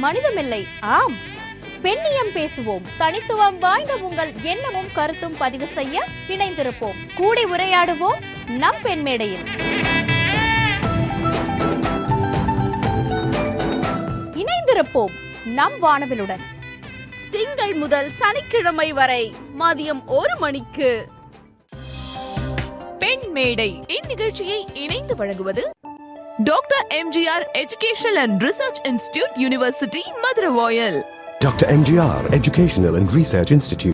மனிதமில்லை ஆம் பெண்ணியம் பேசுவோம் தனித்துவம் வாய்ந்த உங்கள் எண்ணமும் கருத்தும் பதிவு செய்ய இணைந்திருப்போம் கூடி உரையாடுவோம் நம் பெண் மேடையில் இணைந்திருப்போம் நம் வானவிலுடன் திங்கள் முதல் சனிக்கிழமை வரை மதியம் ஒரு மணிக்கு பெண் மேடை இந்நிகழ்ச்சியை இணைந்து வழங்குவது doctor MGR educational and research institute university Madurai royal Dr. MGR Educational and Research Institute.